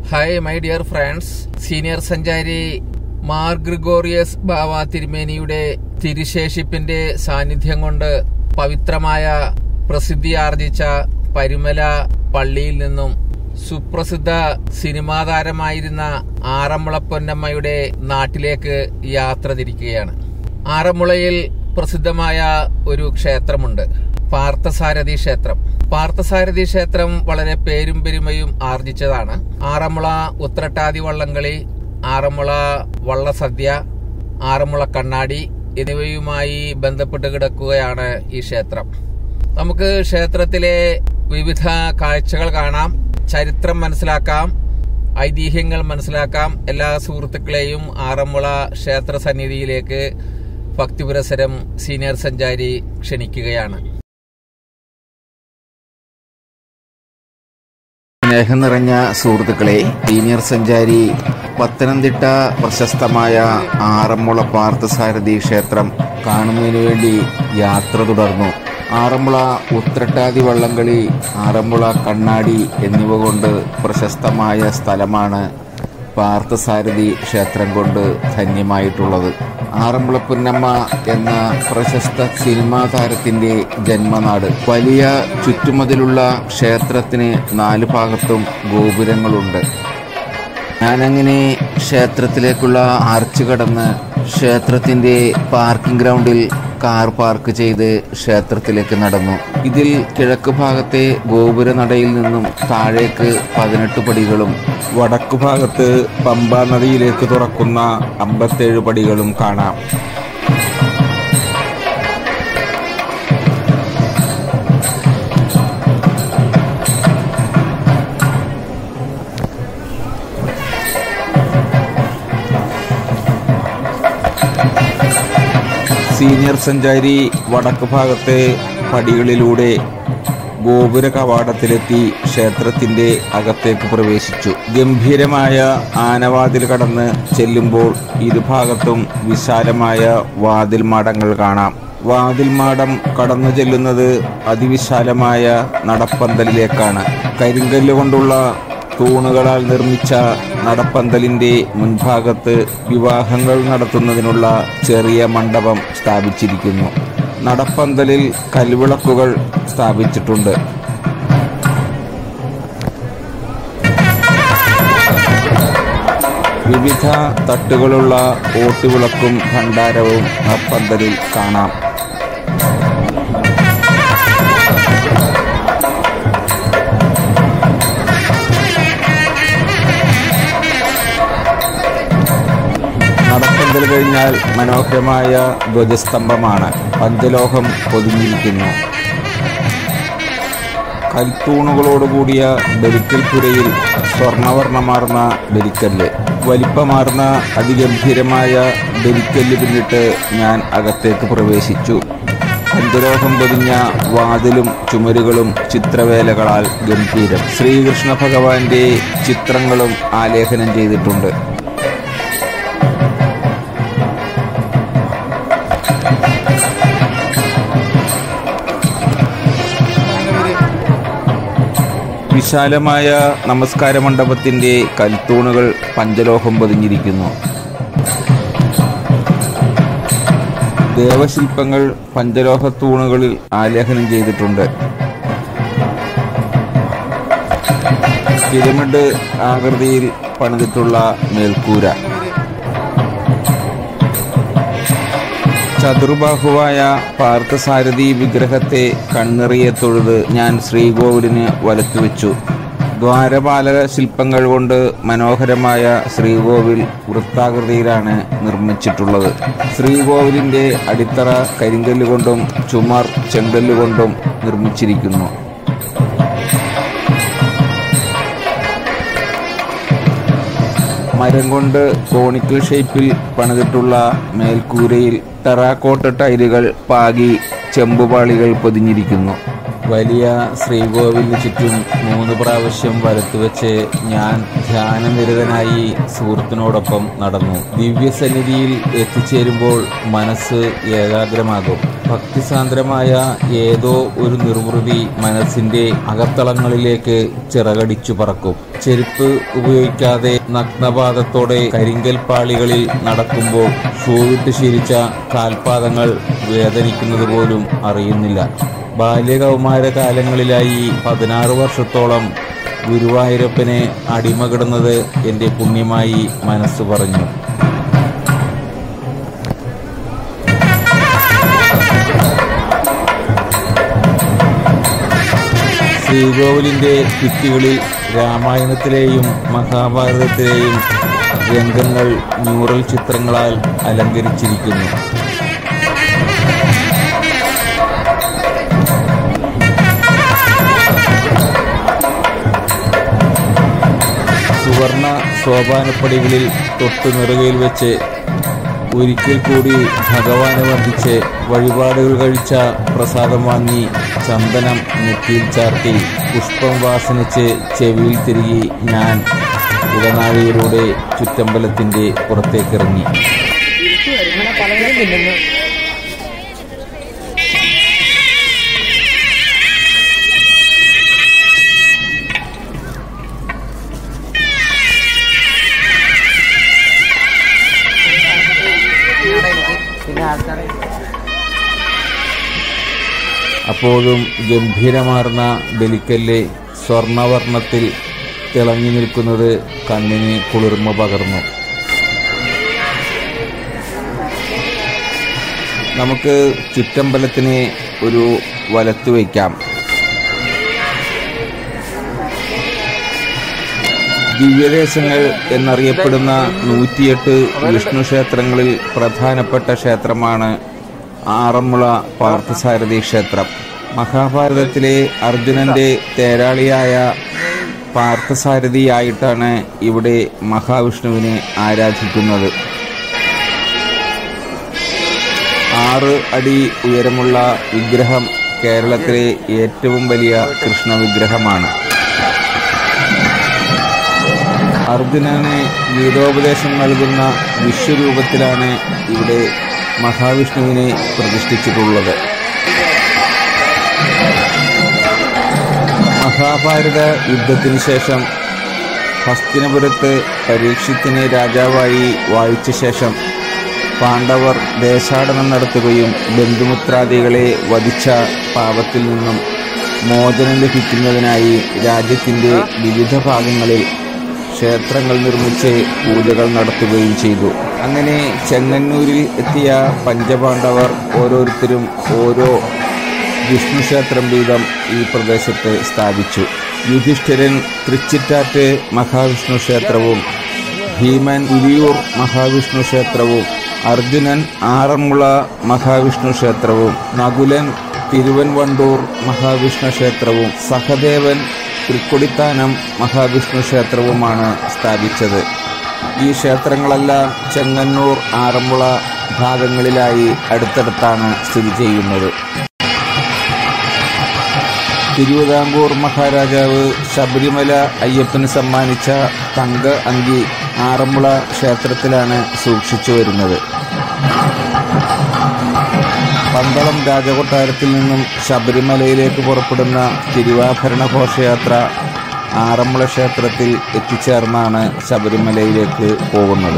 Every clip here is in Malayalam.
hi my dear friends senior സഞ്ചാരി മാർ ഗ്രിഗോറിയസ് ബാവ തിരുമേനിയുടെ തിരുശേഷിപ്പിന്റെ സാന്നിധ്യം കൊണ്ട് പവിത്രമായ പ്രസിദ്ധിയാർജിച്ച പരിമല പള്ളിയിൽ നിന്നും സുപ്രസിദ്ധ സിനിമാ താരമായിരുന്ന ആറന്മുള പൊന്നമ്മയുടെ നാട്ടിലേക്ക് യാത്ര തിരിക്കുകയാണ് ആറന്മുളയിൽ പ്രസിദ്ധമായ ഒരു ക്ഷേത്രമുണ്ട് പാർത്ഥസാരഥി ക്ഷേത്രം പാർത്ഥസാരഥി ക്ഷേത്രം വളരെ പേരും പെരുമയും ആർജിച്ചതാണ് ആറന്മുള ഉത്രട്ടാതി വള്ളംകളി ആറന്മുള വള്ളസദ്യ ആറന്മുള കണ്ണാടി എന്നിവയുമായി ബന്ധപ്പെട്ട് കിടക്കുകയാണ് ഈ ക്ഷേത്രം നമുക്ക് ക്ഷേത്രത്തിലെ വിവിധ കാഴ്ചകൾ കാണാം ചരിത്രം മനസ്സിലാക്കാം ഐതിഹ്യങ്ങൾ മനസ്സിലാക്കാം എല്ലാ സുഹൃത്തുക്കളെയും ആറന്മുള ക്ഷേത്ര സന്നിധിയിലേക്ക് ഭക്തിപുരസരം സീനിയർ സഞ്ചാരി ക്ഷണിക്കുകയാണ് സ്നേഹം നിറഞ്ഞ സുഹൃത്തുക്കളെ സീനിയർ സഞ്ചാരി പത്തനംതിട്ട പ്രശസ്തമായ ആറന്മുള പാർത്ഥസാരഥി ക്ഷേത്രം കാണുന്നതിനു വേണ്ടി യാത്ര തുടർന്നു ആറന്മുള ഉത്രട്ടാതി വള്ളംകളി ആറന്മുള കണ്ണാടി എന്നിവ കൊണ്ട് പ്രശസ്തമായ സ്ഥലമാണ് പാർത്ഥസാരഥി ക്ഷേത്രം കൊണ്ട് ധന്യമായിട്ടുള്ളത് ആറന്മുള പുന്നമ്മ എന്ന പ്രശസ്ത സിനിമാ താരത്തിന്റെ ജന്മനാട് വലിയ ചുറ്റുമതിലുള്ള ക്ഷേത്രത്തിന് നാല് ഭാഗത്തും ഗോപുരങ്ങളുണ്ട് ഞാനങ്ങനെ ക്ഷേത്രത്തിലേക്കുള്ള ആർച്ച് കടന്ന് ക്ഷേത്രത്തിന്റെ പാർക്കിംഗ് ഗ്രൗണ്ടിൽ കാർ പാർക്ക് ചെയ്ത് ക്ഷേത്രത്തിലേക്ക് നടന്നു ഇതിൽ കിഴക്ക് ഭാഗത്തെ ഗോപുര നടയിൽ നിന്നും താഴേക്ക് പതിനെട്ട് പടികളും വടക്കു ഭാഗത്ത് പമ്പാ നദിയിലേക്ക് തുറക്കുന്ന അമ്പത്തേഴ് പടികളും കാണാം സീനിയർ സഞ്ചാരി വടക്ക് ഭാഗത്തെ പടികളിലൂടെ ഗോപുര കവാടത്തിലെത്തി ക്ഷേത്രത്തിന്റെ അകത്തേക്ക് പ്രവേശിച്ചു ഗംഭീരമായ ആനവാതിൽ കടന്ന് ചെല്ലുമ്പോൾ ഇരുഭാഗത്തും വിശാലമായ വാതിൽ മാടങ്ങൾ കാണാം വാതിൽ മാടം കടന്നു ചെല്ലുന്നത് അതിവിശാലമായ നടപ്പന്തലിലേക്കാണ് കരിങ്കല്ല് കൊണ്ടുള്ള തൂണുകളാൽ നിർമ്മിച്ച നടപ്പന്തലിന്റെ മുൻഭാഗത്ത് വിവാഹങ്ങൾ നടത്തുന്നതിനുള്ള ചെറിയ മണ്ഡപം സ്ഥാപിച്ചിരിക്കുന്നു നടപ്പന്തലിൽ കൽവിളക്കുകൾ സ്ഥാപിച്ചിട്ടുണ്ട് വിവിധ തട്ടുകളുള്ള ഓട്ടുവിളക്കും ഭണ്ഡാരവും നടപ്പന്തലിൽ കാണാം നടപ്പന്തൽ കഴിഞ്ഞാൽ മനോഹരമായ ധ്വജസ്തംഭമാണ് പഞ്ചലോഹം പൊതിഞ്ഞിരിക്കുന്നു കൽത്തൂണുകളോടുകൂടിയ ബലിക്കൽ പുരയിൽ സ്വർണവർണ്ണമാർന്ന ബലിക്കല്ല് വലിപ്പമാർന്ന അതിഗംഭീരമായ ബലിക്കല്ല് പിന്നിട്ട് ഞാൻ അകത്തേക്ക് പ്രവേശിച്ചു പഞ്ചലോഹം പൊതിഞ്ഞ വാതിലും ചുമരുകളും ചിത്രവേലകളാൽ ഗംഭീരം ശ്രീകൃഷ്ണ ഭഗവാന്റെ ചിത്രങ്ങളും ആലേഖനം ചെയ്തിട്ടുണ്ട് വിശാലമായ നമസ്കാര മണ്ഡപത്തിന്റെ കൽത്തൂണുകൾ പഞ്ചലോഹം പൊതിഞ്ഞിരിക്കുന്നു ദേവശില്പങ്ങൾ പഞ്ചലോഹ തൂണുകളിൽ ആലേഖനം ചെയ്തിട്ടുണ്ട് പിരമിഡ് ആകൃതിയിൽ പണിതിട്ടുള്ള മേൽക്കൂര ചതുർബാഹുവായ പാർത്ഥസാരഥി വിഗ്രഹത്തെ കണ്ണിറിയെ തൊഴുത് ഞാൻ ശ്രീകോവിലിന് വലത്തുവെച്ചു ദ്വാരപാലക ശില്പങ്ങൾ കൊണ്ട് മനോഹരമായ ശ്രീകോവിൽ വൃത്താകൃതിയിലാണ് നിർമ്മിച്ചിട്ടുള്ളത് ശ്രീകോവിലിന്റെ അടിത്തറ കരിങ്കല്ല് കൊണ്ടും ചുമർ ചെങ്കല്ല് കൊണ്ടും നിർമ്മിച്ചിരിക്കുന്നു മരം കൊണ്ട് കോണിക്കൽ ഷേപ്പിൽ പണിതിട്ടുള്ള മേൽക്കൂരയിൽ ടെറാക്കോട്ട ടൈലുകൾ പാകി ചെമ്പുപാളികൾ പൊതിഞ്ഞിരിക്കുന്നു വലിയ ശ്രീകോവിലിന് ചുറ്റും മൂന്ന് പ്രാവശ്യം വലത്തുവെച്ച് ഞാൻ ധ്യാനനിരതനായി സുഹൃത്തിനോടൊപ്പം നടന്നു ദിവ്യസന്നിധിയിൽ എത്തിച്ചേരുമ്പോൾ മനസ്സ് ഏകാഗ്രമാകും ഭക്തിസാന്ദ്രമായ ഏതോ ഒരു നിർവൃതി മനസ്സിന്റെ അകത്തളങ്ങളിലേക്ക് ചിറകടിച്ചു പറക്കും ചെരുപ്പ് ഉപയോഗിക്കാതെ നഗ്നപാദത്തോടെ കരിങ്കൽ പാളികളിൽ നടക്കുമ്പോൾ ഷൂവിട്ട് ശീലിച്ച കാൽപാദങ്ങൾ വേദനിക്കുന്നത് പോലും അറിയുന്നില്ല ബാല്യകൗമാര കാലങ്ങളിലായി പതിനാറ് വർഷത്തോളം ഗുരുവായൂരപ്പനെ അടിമകിടുന്നത് എൻ്റെ പുണ്യമായി മനസ്സ് പറഞ്ഞു ശ്രീകോവിലിന്റെ ഭിത്തികളിൽ രാമായണത്തിലെയും മഹാഭാരതത്തിലെയും രംഗങ്ങൾ മ്യൂറൽ ചിത്രങ്ങളാൽ അലങ്കരിച്ചിരിക്കുന്നു സുവർണ സോപാനപ്പടികളിൽ തൊട്ടു നിറുകയിൽ വെച്ച് ഒരിക്കൽ കൂടി ഭഗവാനെ വന്ദിച്ച് വഴിപാടുകൾ കഴിച്ച പ്രസാദം വാങ്ങി ചന്ദനം നെറ്റിയിൽ ചാർത്തി പുഷ്പം വാസനിച്ച് ചെവിയിൽ തിരികെ ഞാൻ ഇടനാഴിയിലൂടെ ചുറ്റമ്പലത്തിന്റെ പുറത്തേക്കിറങ്ങി അപ്പോഴും ഗംഭീരമാർന്ന ബലിക്കല്ല് സ്വർണവർണ്ണത്തിൽ തിളങ്ങി നിൽക്കുന്നത് കണ്ണിന് കുളിർമ പകർന്നു നമുക്ക് ചുറ്റമ്പലത്തിന് ഒരു വലത്ത് വയ്ക്കാം ദിവ്യദേശങ്ങൾ എന്നറിയപ്പെടുന്ന നൂറ്റിയെട്ട് വിഷ്ണു ക്ഷേത്രങ്ങളിൽ പ്രധാനപ്പെട്ട ക്ഷേത്രമാണ് ആറന്മുള പാർത്ഥസാരഥി ക്ഷേത്രം മഹാഭാരതത്തിലെ അർജുനന്റെ തേരാളിയായ പാർത്ഥസാരഥിയായിട്ടാണ് ഇവിടെ മഹാവിഷ്ണുവിനെ ആരാധിക്കുന്നത് ആറ് അടി ഉയരമുള്ള വിഗ്രഹം കേരളത്തിലെ ഏറ്റവും വലിയ കൃഷ്ണ വിഗ്രഹമാണ് അർജുനന് ഗീതോപദേശം നൽകുന്ന വിശ്വരൂപത്തിലാണ് ഇവിടെ മഹാവിഷ്ണുവിനെ പ്രതിഷ്ഠിച്ചിട്ടുള്ളത് മഹാഭാരത യുദ്ധത്തിന് ശേഷം ഹസ്തിനപുരത്ത് പരീക്ഷത്തിന് രാജാവായി വാഴിച്ച ശേഷം പാണ്ഡവർ ദേശാടനം നടത്തുകയും ബന്ധുമിത്രാദികളെ വധിച്ച പാപത്തിൽ നിന്നും മോചനം ലഭിക്കുന്നതിനായി രാജ്യത്തിൻ്റെ വിവിധ ഭാഗങ്ങളിൽ ക്ഷേത്രങ്ങൾ നിർമ്മിച്ച് പൂജകൾ നടത്തുകയും ചെയ്തു അങ്ങനെ ചെങ്ങന്നൂരിൽ എത്തിയ പഞ്ചപാണ്ഡവർ ഓരോരുത്തരും ഓരോ വിഷ്ണു ക്ഷേത്രം വീതം ഈ പ്രദേശത്ത് സ്ഥാപിച്ചു യുധിഷ്ഠിരൻ തൃച്ചിറ്റാറ്റ് മഹാവിഷ്ണു ക്ഷേത്രവും ഭീമൻ ഉലിയൂർ മഹാവിഷ്ണു ക്ഷേത്രവും അർജുനൻ ആറന്മുള മഹാവിഷ്ണു ക്ഷേത്രവും നകുലൻ തിരുവൻവണ്ടൂർ മഹാവിഷ്ണു ക്ഷേത്രവും സഹദേവൻ തൃക്കൊടിത്താനം മഹാവിഷ്ണു ക്ഷേത്രവുമാണ് സ്ഥാപിച്ചത് ഈ ക്ഷേത്രങ്ങളെല്ലാം ചെങ്ങന്നൂർ ആറന്മുള ഭാഗങ്ങളിലായി അടുത്തടുത്താണ് സ്ഥിതി ചെയ്യുന്നത് തിരുവിതാംകൂർ മഹാരാജാവ് ശബരിമല അയ്യപ്പന് സമ്മാനിച്ച തങ്ക അങ്കി ആറന്മുള ക്ഷേത്രത്തിലാണ് സൂക്ഷിച്ചു വരുന്നത് പന്തളം രാജകൊട്ടാരത്തിൽ നിന്നും ശബരിമലയിലേക്ക് പുറപ്പെടുന്ന തിരുവാഭരണ ഘോഷയാത്ര ആറന്മുള ക്ഷേത്രത്തിൽ എത്തിച്ചേർന്നാണ് ശബരിമലയിലേക്ക് പോകുന്നത്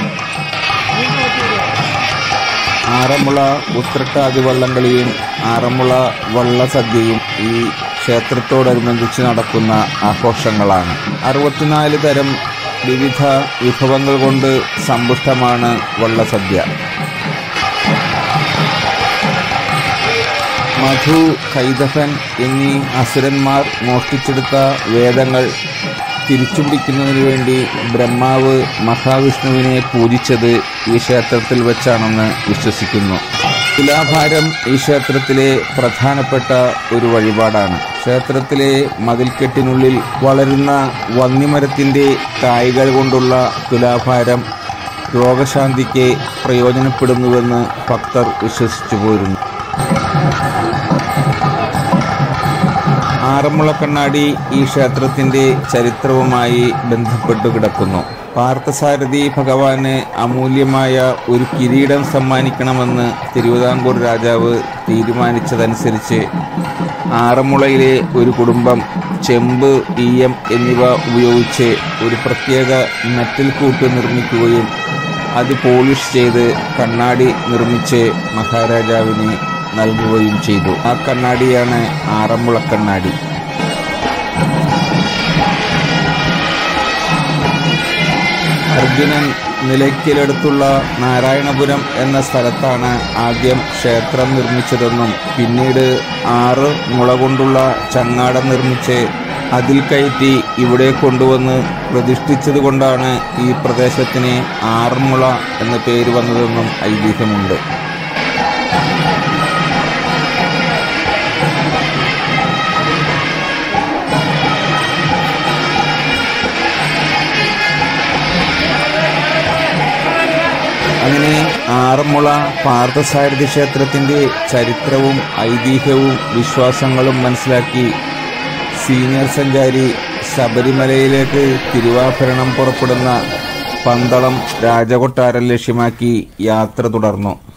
ആറന്മുള ഉത്രട്ടാതി വള്ളംകളിയും ആറന്മുള വള്ളസദ്യയും ഈ ക്ഷേത്രത്തോടനുബന്ധിച്ച് നടക്കുന്ന ആഘോഷങ്ങളാണ് അറുപത്തിനാല് തരം വിവിധ വിഭവങ്ങൾ കൊണ്ട് സമ്പുഷ്ടമാണ് വള്ളസദ്യ മധു കൈതഫൻ എന്നീ അസുരന്മാർ മോഷ്ടിച്ചെടുത്ത വേദങ്ങൾ തിരിച്ചുപിടിക്കുന്നതിനു വേണ്ടി ബ്രഹ്മാവ് മഹാവിഷ്ണുവിനെ പൂജിച്ചത് ഈ ക്ഷേത്രത്തിൽ വെച്ചാണെന്ന് വിശ്വസിക്കുന്നു തുലാഭാരം ഈ ക്ഷേത്രത്തിലെ പ്രധാനപ്പെട്ട ഒരു വഴിപാടാണ് ക്ഷേത്രത്തിലെ മതിൽക്കെട്ടിനുള്ളിൽ വളരുന്ന വന്യമരത്തിന്റെ കായ്കൾ കൊണ്ടുള്ള തുലാഭാരം രോഗശാന്തിക്ക് പ്രയോജനപ്പെടുന്നുവെന്ന് ഭക്തർ വിശ്വസിച്ചു പോരുന്നു ആറന്മുള കണ്ണാടി ഈ ക്ഷേത്രത്തിന്റെ ചരിത്രവുമായി ബന്ധപ്പെട്ടു കിടക്കുന്നു പാർത്ഥസാരഥി ഭഗവാന് അമൂല്യമായ ഒരു കിരീടം സമ്മാനിക്കണമെന്ന് തിരുവിതാംകൂർ രാജാവ് തീരുമാനിച്ചതനുസരിച്ച് ആറന്മുളയിലെ ഒരു കുടുംബം ചെമ്പ് ഈയം എന്നിവ ഉപയോഗിച്ച് ഒരു പ്രത്യേക മെറ്റൽ കൂട്ട് നിർമ്മിക്കുകയും അത് പോളിഷ് ചെയ്ത് കണ്ണാടി നിർമ്മിച്ച് മഹാരാജാവിന് നൽകുകയും ചെയ്തു ആ കണ്ണാടിയാണ് ആറന്മുള കണ്ണാടി അർജുനൻ നിലയ്ക്കലടുത്തുള്ള നാരായണപുരം എന്ന സ്ഥലത്താണ് ആദ്യം ക്ഷേത്രം നിർമ്മിച്ചതെന്നും പിന്നീട് ആറ് മുള കൊണ്ടുള്ള ചങ്ങാടം നിർമ്മിച്ച് അതിൽ കയറ്റി ഇവിടെ കൊണ്ടുവന്ന് പ്രതിഷ്ഠിച്ചതുകൊണ്ടാണ് ഈ പ്രദേശത്തിന് ആറന്മുള എന്ന പേര് വന്നതെന്നും ഐതിഹ്യമുണ്ട് അങ്ങനെ ആറന്മുള പാർത്ഥസാരഥി ക്ഷേത്രത്തിന്റെ ചരിത്രവും ഐതിഹ്യവും വിശ്വാസങ്ങളും മനസ്സിലാക്കി സീനിയർ സഞ്ചാരി ശബരിമലയിലേക്ക് തിരുവാഭരണം പുറപ്പെടുന്ന പന്തളം രാജകൊട്ടാരം ലക്ഷ്യമാക്കി യാത്ര തുടർന്നു